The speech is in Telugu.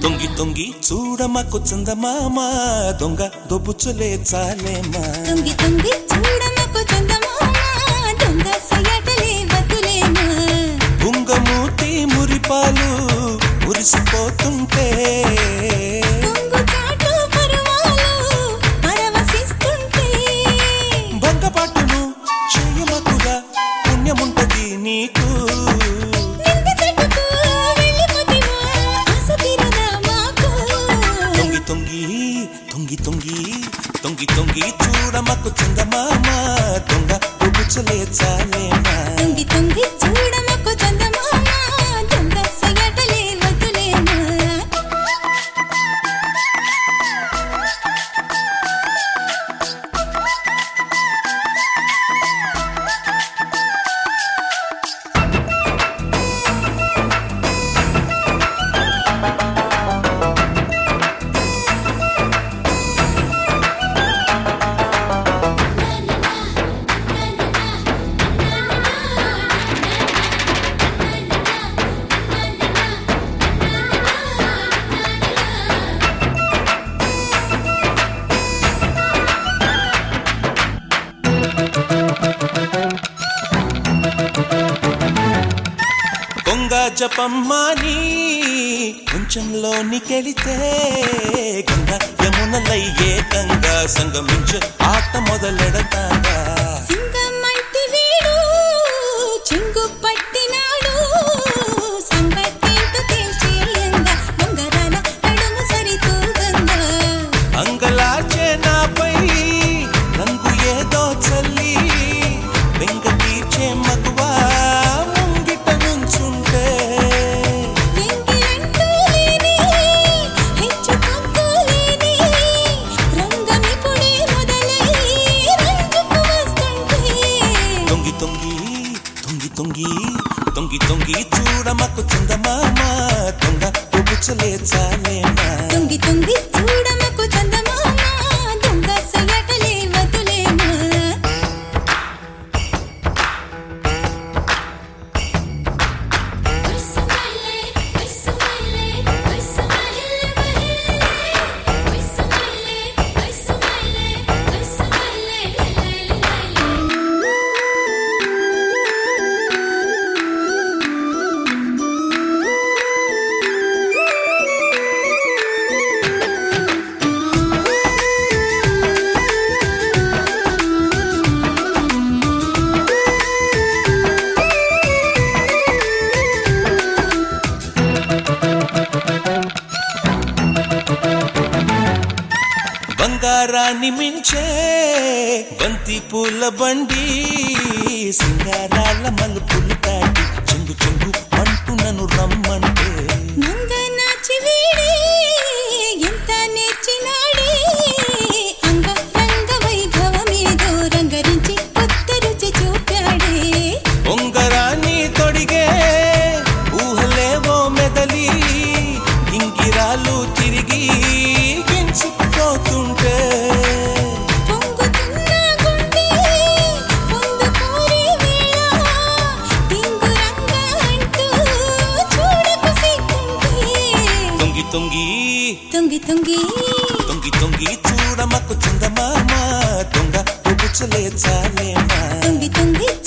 తొంగి తొంగి చూడమకు చందమామ దొంగ దొబ్బుచులే చాలేమా తొంగి తొంగి చూడమకు చందమామ దొంగ సయటలే వద్దులేమా బుంగమూతి మురిపాలు మురిసిపోతుంటే కొంగు చాటు పరవాలు పరవశిస్తుంటే బొంగపాటును చెయ్యమకుగా పుణ్యముంటది నీకు నింగి చెట్టుకు వెళ్ళిపోతివా ఆశ తీరదా మాకు తొంగి తొంగి తొంగి తొంగి తొంగి తొంగి చూడమకు చందమామ దొంగ దొబ్బుచులే చాలేమా తొంగి తొంగి చూడమకు చందమామ దొంగ సయటలే వద్దులేమా దొంగ జపమ్మాని కొంచెంలోనికెళితే గంగ యమునలై ఏకంగా సంగమించు ఆట మొదలెడతాగా సింగమంటి వీడు చెంగు పట్టినాడు సంబట్టేంటో తేల్చేయంగా బొంగరాల నడుము సరితూగంగా అంగలాచే నాపై రంగు ఏదో చల్లి బెంగ తీర్చే మగువా ముంగిట నుంచుంటే ఎంగిలంటూ లేని హెచ్చు తగ్గు లేని రంగమిప్పుడే మొదలై రంగుకు వస్తుంటే తొంగి తొంగి తొంగి తొంగి తొంగి తొంగి చూడమకు చందమామ దొంగ పొగుచలే చాలేమా తొంగి తొంగి చూడమకు చందమామ దొంగ సయటలే వదులేమా బంగారాన్ని మించే బంతి పూల బండి సింగారాల మలుపులు దాటి చెంగు చెంగు అంటూ నన్ను రమ్మంటే నంగనాచి వీడే ఎంత నేర్చినాడే అంగ రంగ వైభవమేదో రంగరించి కొత్త రుచి చూపాడే ఉంగరాన్ని తొడిగే ఊహలేవో మెదలి గింగిరాలు తిరిగి గించుకుపోతుంటే పొంగుతున్న గుండె పొందుకోరే వేళ టింగురంగ అంటూ చూడకు సిగ్గుంటే తొంగి తొంగి తొంగి తొంగి తొంగి తొంగి చూడమకు చందమామ దొంగ పొగుచలే చాలేమా తొంగి తొంగి